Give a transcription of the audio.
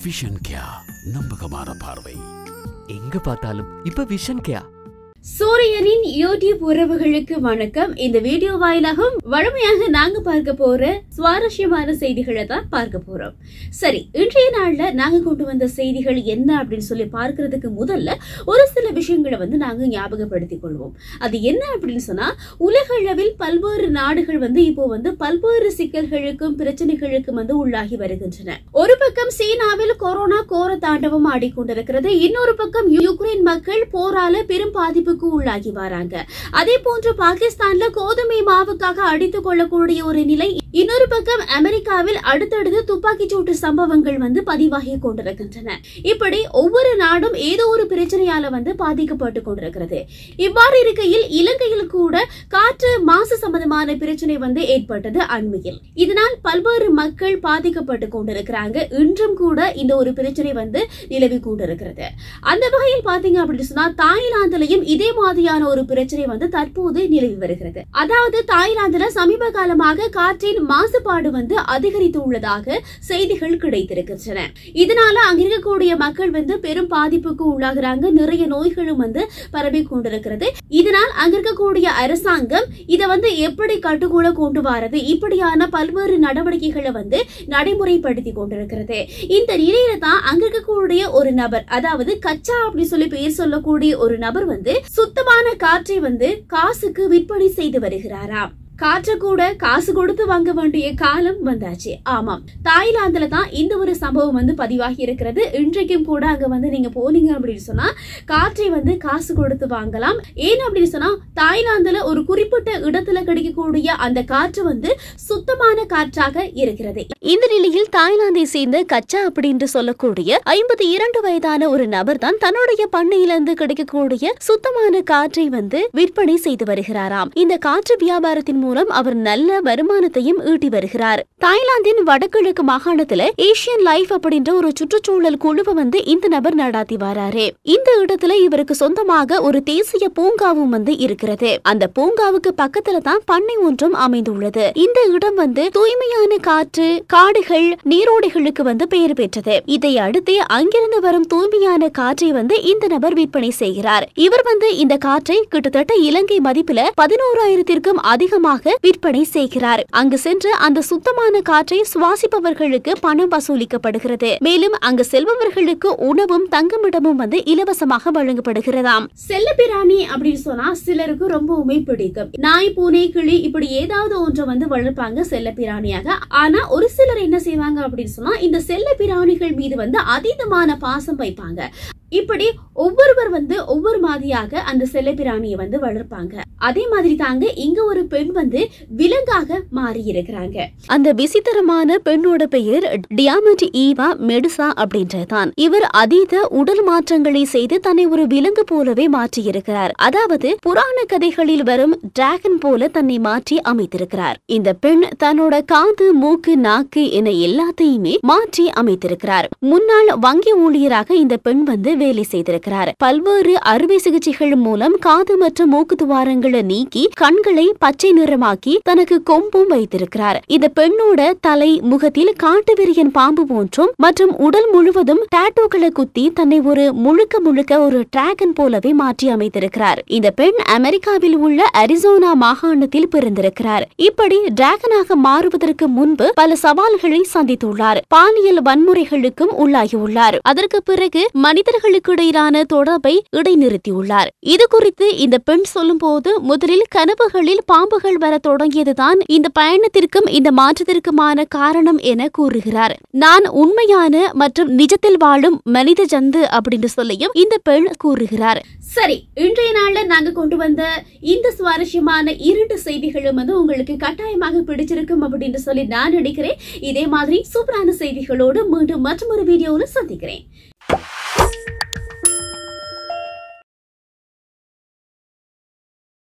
vision கியா நம்பகமான பார்வை எங்க பார்த்தாலும் இப்ப விஷன் கேயா சூரியனின் யூடியூப் உறவுகளுக்கு வணக்கம் இந்த வீடியோ வாயிலாகவும் வழமையாக நாங்க பார்க்க போற சுவாரஸ்யமான செய்திகளை தான் பார்க்க போறோம் சரி இன்றைய நாள்ல நாங்க கொண்டு வந்த செய்திகள் என்ன அப்படின்னு சொல்லி பார்க்கிறதுக்கு முதல்ல ஒரு சில விஷயங்களை வந்து நாங்க ஞாபகப்படுத்திக் கொள்வோம் அது என்ன அப்படின்னு சொன்னா உலக அளவில் பல்வேறு நாடுகள் வந்து இப்போ வந்து பல்வேறு சிக்கல்களுக்கும் பிரச்சனைகளுக்கும் வந்து உள்ளாகி வருகின்றன ஒரு பக்கம் சீனாவில் கொரோனா கோர தாண்டவம் ஆடிக்கொண்டிருக்கிறது இன்னொரு பக்கம் யுக்ரைன் மக்கள் போரால பெரும் பாதிப்புக்கு உள்ளாகி வராங்க அதே போன்று பாகிஸ்தான்ல கோதுமை மாவுக்காக அடித்துக் கொள்ளக்கூடிய ஒரு நிலை இன்னொரு பக்கம் அமெரிக்காவில் அடுத்தடுத்து துப்பாக்கிச் சூட்டு சம்பவங்கள் வந்து பதிவாகி கொண்டிருக்கின்றன இப்படி ஒவ்வொரு நாடும் ஏதோ ஒரு பிரச்சனையால வந்து பாதிக்கப்பட்டு கொண்டிருக்கிறது இவ்வாறு இருக்கையில் இலங்கையில் கூட காற்று மாசு சம்பந்தமான பிரச்சனை வந்து ஏற்பட்டது அண்மையில் இதனால் பல்வேறு மக்கள் பாதிக்கப்பட்டு கொண்டிருக்கிறாங்க இன்றும் கூட இந்த ஒரு பிரச்சனை வந்து நிலவி கொண்டிருக்கிறது அந்த வகையில் பாத்தீங்க அப்படின்னு சொன்னா தாய்லாந்துலயும் இதே மாதிரியான ஒரு பிரச்சனை வந்து தற்போது நிலவி வருகிறது அதாவது தாய்லாந்துல சமீப காலமாக காற்றின் மாசுபாடு வந்து அதிகரித்து உள்ளதாக செய்திகள் கிடைத்திருக்கின்றன இதனால அங்க இருக்கக்கூடிய மக்கள் வந்து பெரும் பாதிப்புக்கு உள்ளாகிறாங்க நிறைய நோய்களும் வந்து பரவி கொண்டிருக்கிறது இதனால் அங்க இருக்கக்கூடிய அரசாங்கம் இதை வந்து எப்படி கட்டுக்குள்ள கொண்டு வரது இப்படியான பல்வேறு நடவடிக்கைகளை வந்து நடைமுறைப்படுத்தி கொண்டிருக்கிறது இந்த நிலையில தான் அங்க இருக்கக்கூடிய ஒரு நபர் அதாவது கச்சா அப்படி சொல்லி பெயர் சொல்லக்கூடிய ஒரு நபர் வந்து சுத்தமான காற்றை வந்து காசுக்கு விற்பனை செய்து வருகிறாராம் காற்றை கூட காசு கொடுத்து வாங்க வேண்டிய காலம் வந்தாச்சு ஆமாம் தாய்லாந்துல தான் இந்த ஒரு சம்பவம் வந்து பதிவாகி இருக்கிறது இன்றைக்கும் கூட அங்க வந்து நீங்க போனீங்க அப்படின்னு சொன்னா காற்றை வந்து காசு கொடுத்து வாங்கலாம் ஏன் அப்படின்னு சொன்னா தாய்லாந்துல ஒரு குறிப்பிட்ட இடத்துல கிடைக்கக்கூடிய அந்த காற்று வந்து சுத்தமான காற்றாக இருக்கிறது இந்த நிலையில் தாய்லாந்தை சேர்ந்த கச்சா அப்படின்னு சொல்லக்கூடிய ஐம்பத்தி இரண்டு வயதான ஒரு நபர் தான் தன்னுடைய பண்ணையிலிருந்து கிடைக்கக்கூடிய சுத்தமான காற்றை வந்து விற்பனை செய்து வருகிறாராம் இந்த காற்று வியாபாரத்தின் மூலம் அவர் நல்ல வருமானத்தையும் ஈட்டி வருகிறார் தாய்லாந்தின் வடகிழக்கு மாகாணத்துல ஏசியன் லைஃப் அப்படின்ற ஒரு சுற்றுச்சூழல் குழுவை வந்து இந்த நபர் நடாத்தி வராரு இந்த இடத்துல இவருக்கு சொந்தமாக ஒரு தேசிய பூங்காவும் வந்து இருக்கிறது அந்த பூங்காவுக்கு பக்கத்துல தான் பண்ணை ஒன்றும் அமைந்துள்ளது இந்த இடம் வந்து தூய்மையான காற்று காடுகள் நீரோடைகளுக்கு வந்து பெயர் பெற்றது இதை அடுத்து அங்கிருந்து வரும் தூய்மையான காற்றை வந்து இந்த நபர் விற்பனை செய்கிறார் இவர் வந்து இந்த காற்றை கிட்டத்தட்ட இலங்கை மதிப்புல பதினோராயிரத்திற்கும் அதிகமாக விற்பனை செய்கிறார் அங்கு சென்று அந்த சுத்தமான காற்றை சுவாசிப்பவர்களுக்கு பணம் வசூலிக்கப்படுகிறது மேலும் அங்கு செல்பவர்களுக்கு உணவும் தங்குமிடமும் வந்து இலவசமாக வழங்கப்படுகிறதாம் செல்லப்பிராணி அப்படின்னு சொன்னா சிலருக்கு ரொம்பவுமே பிடிக்கும் நாய் பூனை கிளி இப்படி ஏதாவது ஒன்றை வந்து வளர்ப்பாங்க செல்லப்பிராணியாக ஆனா ஒரு சிலர் என்ன செய்வாங்க அப்படின்னு சொன்னா இந்த செல்லப்பிராணிகள் மீது வந்து அதீதமான பாசம் வைப்பாங்க இப்படி ஒவ்வொருவர் வந்து ஒவ்வொரு மாதிரியாக அந்த செல்லப்பிராணியை வந்து வளர்ப்பாங்க அதே மாதிரி தாங்க இங்க ஒரு பெண் வந்து விலங்காக மாறி இருக்கிறாங்க அந்த விசித்திரமான பெண்ணோட பெயர் டியாமண்ட் ஈவா மெடுசா அப்படின்றதான் இவர் அதீத உடல் மாற்றங்களை செய்து தன்னை ஒரு விலங்கு போலவே மாற்றியிருக்கிறார் அதாவது புராண கதைகளில் வரும் டிராகன் போல தன்னை மாற்றி அமைத்திருக்கிறார் இந்த பெண் தன்னோட காது மூக்கு நாக்கு என எல்லாத்தையுமே மாற்றி அமைத்திருக்கிறார் முன்னாள் வங்கி ஊழியராக இந்த பெண் வந்து வேலை செய்திருக்கிறார் பல்வேறு அறுவை சிகிச்சைகள் மூலம் காது மற்றும் மூக்கு துவாரங்களை நீக்கி கண்களை பச்சை நிறமாக்கி தனக்கு கொம்பும் வைத்திருக்கிறார் இந்த பெண்ணோட தலை முகத்தில் காட்டுவிரியன் பாம்பு போன்றும் மற்றும் உடல் முழுவதும் டாட்டூக்களை குத்தி தன்னை ஒரு முழுக்க முழுக்க ஒரு டிராகன் போலவே மாற்றி அமைத்திருக்கிறார் இந்த பெண் அமெரிக்காவில் உள்ள அரிசோனா மாகாணத்தில் பிறந்திருக்கிறார் இப்படி டிராகனாக மாறுவதற்கு முன்பு பல சவால்களை சந்தித்துள்ளார் பாலியல் வன்முறைகளுக்கும் உள்ளாகியுள்ளார் அதற்கு பிறகு மனிதர்களுக்கு இடையிலான தொடர்பை இடைநிறுத்தியுள்ளார் இது குறித்து இந்த பெண் சொல்லும்போது முதலில் கனவுகளில் பாம்புகள் வர தொடங்கியதுதான் இந்த பயணத்திற்கும் இந்த மாற்றத்திற்குமான காரணம் என கூறுகிறார் நான் உண்மையான மற்றும் நிஜத்தில் வாழும் மனித ஜந்து அப்படின்னு சொல்லியும் இந்த பெண் கூறுகிறார் சரி இன்றைய நாள்ல நாங்க கொண்டு வந்த இந்த சுவாரஸ்யமான இரண்டு செய்திகளும் வந்து உங்களுக்கு கட்டாயமாக பிடிச்சிருக்கும் அப்படின்னு சொல்லி நான் நினைக்கிறேன் இதே மாதிரி சூப்பரான செய்திகளோடு மீண்டும் மற்றொரு வீடியோவில் சந்திக்கிறேன்